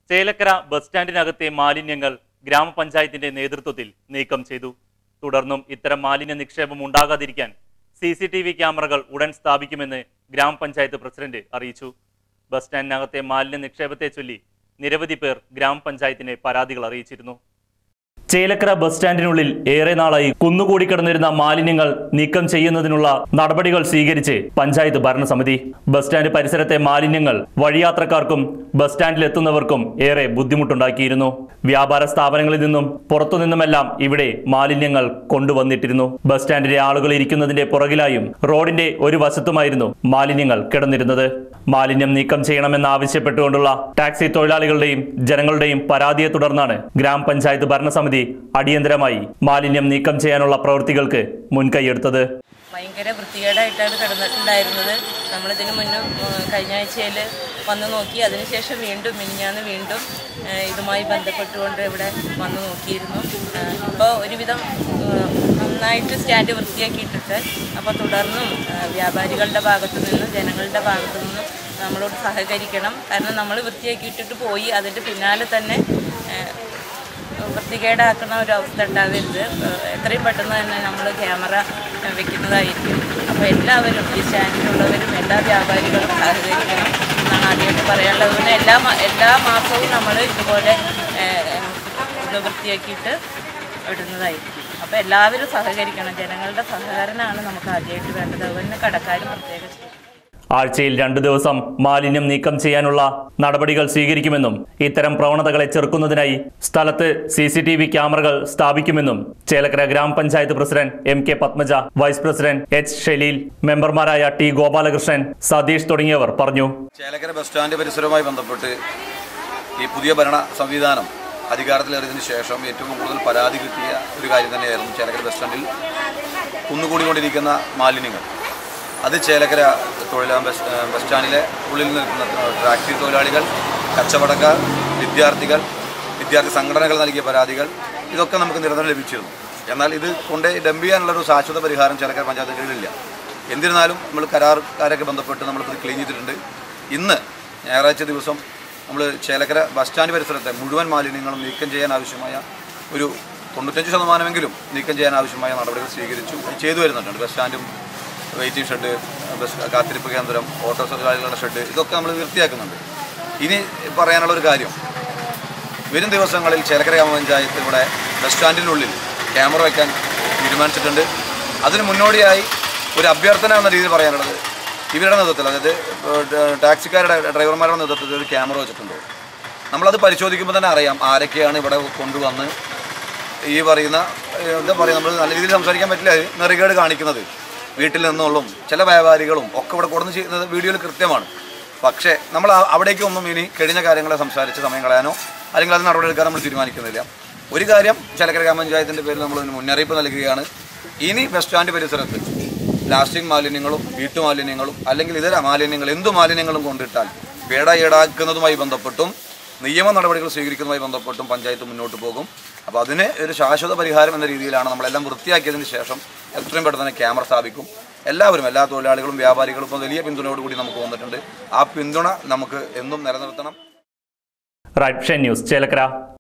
Chelakkara bus സ്റ്റാൻഡിനകത്തെ മാലിന്യങ്ങൾ ഗ്രാമപഞ്ചായത്തിന്റെ നേതൃത്വത്തിൽ നീക്കം ചെയ്തു തുടർന്നും ഇത്തരം മാലിന്യ നിക്ഷേപം ഉണ്ടാകാതിരിക്കാൻ സി സി ടി വി ക്യാമറകൾ ഉടൻ സ്ഥാപിക്കുമെന്ന് ഗ്രാമപഞ്ചായത്ത് പ്രസിഡന്റ് അറിയിച്ചു ബസ് സ്റ്റാൻഡിനകത്തെ മാലിന്യ നിക്ഷേപത്തെ ചൊല്ലി നിരവധി പേർ ഗ്രാമപഞ്ചായത്തിനെ പരാതികൾ അറിയിച്ചിരുന്നു ചേലക്കര ബസ് സ്റ്റാൻഡിനുള്ളിൽ ഏറെ നാളായി കുന്നുകൂടി കിടന്നിരുന്ന മാലിന്യങ്ങൾ നീക്കം ചെയ്യുന്നതിനുള്ള നടപടികൾ സ്വീകരിച്ച് പഞ്ചായത്ത് ഭരണസമിതി ബസ് സ്റ്റാൻഡ് പരിസരത്തെ മാലിന്യങ്ങൾ വഴിയാത്രക്കാർക്കും ബസ് സ്റ്റാൻഡിൽ എത്തുന്നവർക്കും ഏറെ ബുദ്ധിമുട്ടുണ്ടാക്കിയിരുന്നു വ്യാപാര സ്ഥാപനങ്ങളിൽ നിന്നും പുറത്തുനിന്നുമെല്ലാം ഇവിടെ മാലിന്യങ്ങൾ കൊണ്ടുവന്നിട്ടിരുന്നു ബസ് സ്റ്റാൻഡിലെ ആളുകൾ ഇരിക്കുന്നതിന്റെ പുറകിലായും റോഡിന്റെ ഒരു വശത്തുമായിരുന്നു മാലിന്യങ്ങൾ കിടന്നിരുന്നത് മാലിന്യം നീക്കം ചെയ്യണമെന്നാവശ്യപ്പെട്ടുകൊണ്ടുള്ള ടാക്സി തൊഴിലാളികളുടെയും ജനങ്ങളുടെയും പരാതിയെ തുടർന്നാണ് ഗ്രാമപഞ്ചായത്ത് ഭരണസമിതി അടിയന്തരമായി മാലിന്യം നീക്കം ചെയ്യാനുള്ള പ്രവൃത്തികൾക്ക് മുൻകൈയെടുത്തത് ഭയങ്കര വൃത്തികേടായിട്ടാണ് കിടന്നിട്ടുണ്ടായിരുന്നത് നമ്മളിതിന് മുന്നേ ഉം, കഴിഞ്ഞ ആഴ്ചയിൽ വന്ന് നോക്കി അതിനുശേഷം വീണ്ടും മിനിഞ്ഞാന്ന് വീണ്ടും ഏഹ്, ഇതുമായി ബന്ധപ്പെട്ടുകൊണ്ട് ഇവിടെ വന്ന് നോക്കിയിരുന്നു ഇപ്പോൾ ഒരുവിധം ഏഹ്, നന്നായിട്ട് സ്റ്റാൻഡ് വൃത്തിയാക്കിയിട്ടിട്ട് അപ്പോൾ തുടർന്നും ഏഹ്, വ്യാപാരികളുടെ ഭാഗത്തു നിന്നും ജനങ്ങളുടെ ഭാഗത്തു നിന്നും നമ്മളോട് സഹകരിക്കണം കാരണം നമ്മൾ വൃത്തിയാക്കിയിട്ടിട്ട് പോയി അതിൻ്റെ പിന്നാലെ തന്നെ ഏഹ്, വൃത്തികേടാക്കുന്ന ഒരു അവസ്ഥ ഉണ്ടാവരുത് ഏഹ് എത്രയും പെട്ടെന്ന് തന്നെ നമ്മൾ ക്യാമറ ഏഹ് വെക്കുന്നതായിരിക്കും അപ്പോൾ എല്ലാവരും ഈ സ്റ്റാൻഡിലുള്ളവരും എല്ലാ വ്യാപാരികളും സഹകരിക്കണം എന്നാണ് ആദ്യമായിട്ട് പറയാനുള്ളത് അതുകൊണ്ട് എല്ലാ മാ- എല്ലാ മാസവും നമ്മൾ ഇതുപോലെ ഏഹ്, ഇത് വൃത്തിയാക്കിയിട്ട് ഇടുന്നതായിരിക്കും അപ്പോൾ എല്ലാവരും സഹകരിക്കണം ജനങ്ങളുടെ സഹകരണമാണ് നമുക്ക് ആദ്യമായിട്ട് വേണ്ടത് അതുപോലെ കടക്കാരും പ്രത്യേകം ചെയ്യും ആഴ്ചയിൽ രണ്ടു ദിവസം മാലിന്യം നീക്കം ചെയ്യാനുള്ള നടപടികൾ സ്വീകരിക്കുമെന്നും ഇത്തരം പ്രവണതകളെ ചെറുക്കുന്നതിനായി സ്ഥലത്ത് സി സി ടി വി ക്യാമറകൾ സ്ഥാപിക്കുമെന്നും Chelakkara grama panchayat president M K Padmaja vice president H Shaleel മെമ്പർമാരായ ടി ഗോപാലകൃഷ്ണൻ സതീഷ് തുടങ്ങിയവർ പറഞ്ഞു ചേലക്കര ബസ് സ്റ്റാൻഡ് പരിസരവുമായി ബന്ധപ്പെട്ട് ഈ പുതിയ ഭരണ സംവിധാനം അധികാരത്തിലേറിയതിനു ശേഷം ഏറ്റവും കൂടുതൽ പരാതി കിട്ടിയ ഒരു കാര്യം തന്നെയായിരുന്നു ചേലക്കര ബസ് സ്റ്റാൻഡിൽ കുന്നുകൂടിക്കൊണ്ടിരിക്കുന്ന മാലിന്യങ്ങൾ അത് ചേലക്കര തൊഴിലാ ബസ് ബസ് സ്റ്റാൻഡിലെ ഉള്ളിൽ നിൽക്കുന്ന ടാക്സി തൊഴിലാളികൾ കച്ചവടക്കാർ വിദ്യാർത്ഥികൾ വിദ്യാർത്ഥി സംഘടനകൾ നൽകിയ പരാതികൾ ഇതൊക്കെ നമുക്ക് നിരന്തരം ലഭിച്ചിരുന്നു എന്നാൽ ഇത് കൊണ്ട് ഡംപ് ചെയ്യാനുള്ളൊരു ശാശ്വത പരിഹാരം ചേലക്കര പഞ്ചായത്ത് കീഴിലില്ല എന്നിരുന്നാലും നമ്മൾ കരാറുകാരൊക്കെ ബന്ധപ്പെട്ട് നമ്മളിത് ക്ലീൻ ചെയ്തിട്ടുണ്ട് ഇന്ന് ഞായറാഴ്ച ദിവസം നമ്മൾ ചേലക്കര ബസ് സ്റ്റാൻഡ് പരിസരത്തെ മുഴുവൻ മാലിന്യങ്ങളും നീക്കം ചെയ്യാൻ ആവശ്യമായ ഒരു തൊണ്ണൂറ്റഞ്ച് ശതമാനമെങ്കിലും നീക്കം ചെയ്യാൻ ആവശ്യമായ നടപടികൾ സ്വീകരിച്ചു അത് ചെയ്തു വരുന്നുണ്ട് ബസ് സ്റ്റാൻഡും വെയിറ്റിംഗ് ഷെഡ് ബസ് കാത്തിരിപ്പ് കേന്ദ്രം ഓട്ടോ തൊഴിലാളികളുടെ ഷെഡ് ഇതൊക്കെ നമ്മൾ വൃത്തിയാക്കുന്നുണ്ട് ഇനി പറയാനുള്ള ഒരു കാര്യം വരും ദിവസങ്ങളിൽ ചേലക്കര ഗ്രാമപഞ്ചായത്ത് ഇവിടെ ബസ് സ്റ്റാൻഡിനുള്ളിൽ ക്യാമറ വയ്ക്കാൻ തീരുമാനിച്ചിട്ടുണ്ട് അതിന് മുന്നോടിയായി ഒരു അഭ്യർത്ഥന എന്ന രീതിയിൽ പറയാനുള്ളത് ഇവരുടെ നേതൃത്വത്തിൽ അതായത് ഏഹ്, ടാക്സിക്കാരുടെ ഡ്രൈവർമാരുടെ നേതൃത്വത്തിൽ ഒരു ക്യാമറ വെച്ചിട്ടുണ്ട് നമ്മളത് പരിശോധിക്കുമ്പോൾ തന്നെ അറിയാം ആരൊക്കെയാണ് ഇവിടെ കൊണ്ടുവന്ന് ഈ പറയുന്ന ഏഹ്, എന്താ പറയുക നമ്മൾ നല്ല രീതിയിൽ സംസാരിക്കാൻ പറ്റില്ല നെറികേട് കാണിക്കുന്നത് വീട്ടിൽ നിന്നുള്ളും ചില വ്യാപാരികളും ഒക്കെ ഇവിടെ കൊടുന്ന് ചെയ്യുന്നത് വീഡിയോയിൽ കൃത്യമാണ് പക്ഷേ നമ്മൾ ആ- അവിടേക്കൊന്നും ഇനി കഴിഞ്ഞ കാര്യങ്ങളെ സംസാരിച്ച് സമയം കളയാനോ അല്ലെങ്കിൽ അത് നടപടിയെടുക്കാൻ നമ്മൾ തീരുമാനിക്കുന്നില്ല ഒരു കാര്യം ചേലക്കര ഗ്രാമപഞ്ചായത്തിൻ്റെ പേരിൽ നമ്മൾ ഒരു മുന്നറിയിപ്പ് നൽകുകയാണ് ഇനി ബസ് സ്റ്റാൻഡ് പരിസരത്ത് പ്ലാസ്റ്റിക് മാലിന്യങ്ങളും വീട്ടുമാലിന്യങ്ങളും അല്ലെങ്കിൽ ഇതര മാലിന്യങ്ങൾ എന്തു മാലിന്യങ്ങളും കൊണ്ടിട്ടാൽ പേട ഈടാക്കുന്നതുമായി ബന്ധപ്പെട്ടും നിയമ നടപടികൾ സ്വീകരിക്കുന്നതുമായി ബന്ധപ്പെട്ടും പഞ്ചായത്ത് മുന്നോട്ട് പോകും അപ്പോൾ അതിന് ഒരു ശാശ്വത പരിഹാരം എന്ന രീതിയിലാണ് നമ്മളെല്ലാം വൃത്തിയാക്കിയതിന് ശേഷം എത്രയും പെട്ടെന്ന് തന്നെ ക്യാമറ സ്ഥാപിക്കും എല്ലാവരും എല്ലാ തൊഴിലാളികളും വ്യാപാരികളും ഇപ്പോൾ വലിയ പിന്തുണയോടുകൂടി നമുക്ക് വന്നിട്ടുണ്ട് ആ പിന്തുണ നമുക്ക് എന്നും നിലനിർത്തണം റൈറ്റ് ന്യൂസ് ചേലക്കര